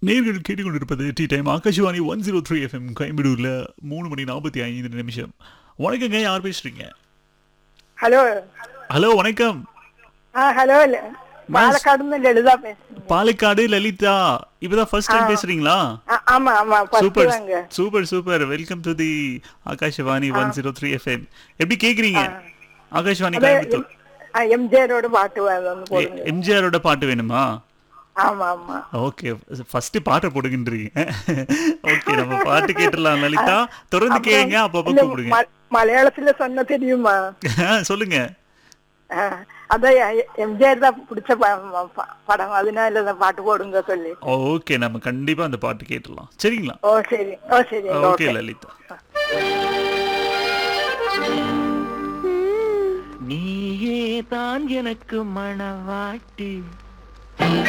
நேர்கள் கேட்டுக்கொண்டிருப்பது tea time Akashvani one zero three FM கோயம்புடூர்ல மூணு மணி நாற்பத்தி ஐந்து நிமிஷம் வணக்கங்க யார் பேசுறீங்க ഹലോ ஹலோ வணக்கம் ആ ഹലോ ല- പാലക്കാട് നിന്ന് ലളിത പേசுறேன் பாலக்காடு லலிதா இப்பதான் ஃபர்ஸ்ட் டைம் பேசுறீங்களா ஆ, ஆமா ஆமா ஃபர்ஸ்ட் சூப்பர் வாங்க super super welcome to the Akashvani one zero three FM எப்படி கேக்குறீங்க ஆகாஷவாணி അതെ கோயம்புத்தூர் எம்ஜிஆரோட பாட்டு வேணும்னு போடுங்க எம்ஜிஆரோட பாட்டு வேணுமா ஆமா ஆமா ஓகே ஃபர்ஸ்ட் பாட்டை போடுகின்றீங்க ஓகே நம்ம பாட்டு கேட்டுடலாம் லலிதா தொடர்ந்து கேளுங்க அப்பப்போ இல்ல, கூப்பிடுங்க ம- மலையாளத்துல சொன்ன தெரியுமா சொல்லுங்க ஆ, அதான் எம்ஜிஆர் தான் பிடிச்ச ப- ப- படம் அதனால இந்த பாட்டு போடுங்க சொல்லி ஓகே நம்ம கண்டிப்பா அந்த பாட்டு கேட்டுடலாம் சரிங்களா ஓ சரி ஓ சரி ஓகே ஓகே லலிதா நீயே தான் எனக்கு மணவாட்டி